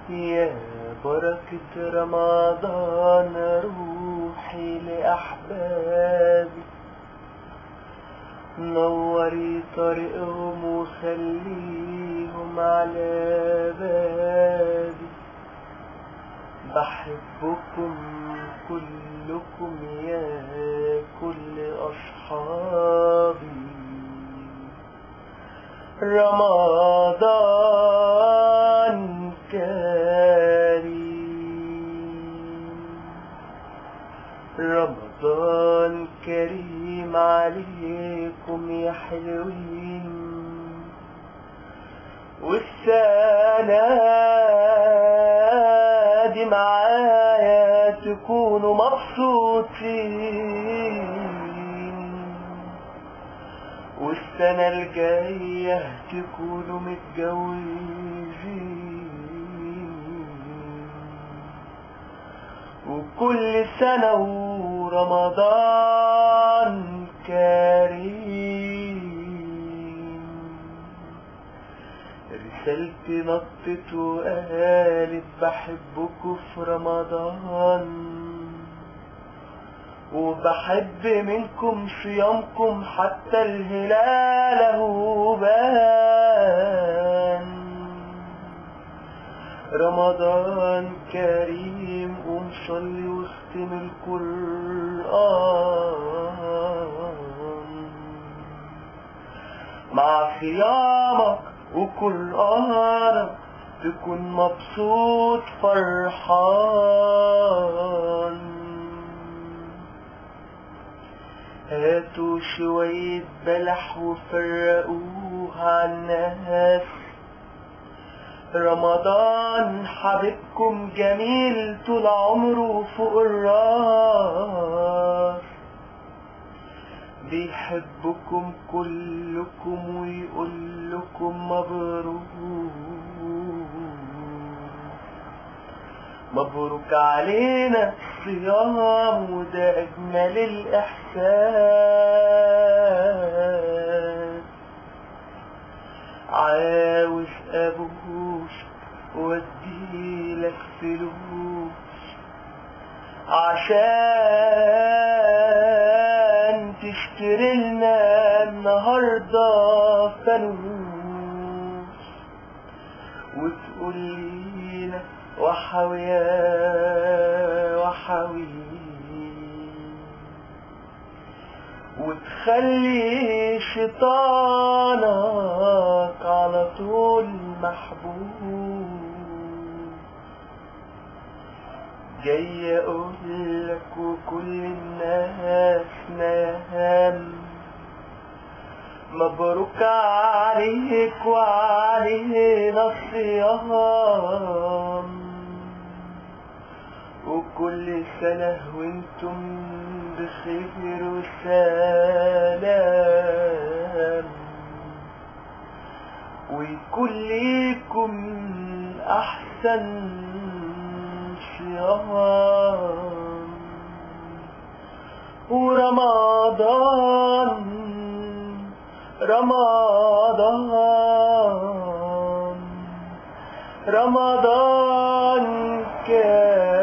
يا بركة رمضان روحي لأحبابي نوري طريقهم وخليهم على بابي بحبكم كلكم يا كل أصحابي رمضان كريم رمضان كريم عليكم يا حلوين والسنة دي معايا تكونوا مبسوطين والسنة الجاية تكونوا متجوزين وكل سنة ورمضان كريم رسالتي نطت وقالت بحبكوا في رمضان وبحب منكم صيامكم حتى الهلال هو بان رمضان كريم قوم صلي واختم القرآن مع صيامك وقرآنك تكون مبسوط فرحان هاتوا شوية بلح وفرقوها عالناس رمضان حبيبكم جميل طول عمره فوق الراس بيحبكم كلكم ويقول لكم مبروك مبروك علينا الصيام وده أجمل الإحساس عاوز أبوش وأديلك فلوس عشان تشتري لنا النهارده فانوس وتقول لينا وحويا وحوي وتخلي شيطانك على طول محبوب جاي اقولك وكل الناس نام مبروك عليك وعلينا الصيام وكل سنة وانتم بخير وسلام ويكون ليكم أحسن صيام ورمضان رمضان رمضان كان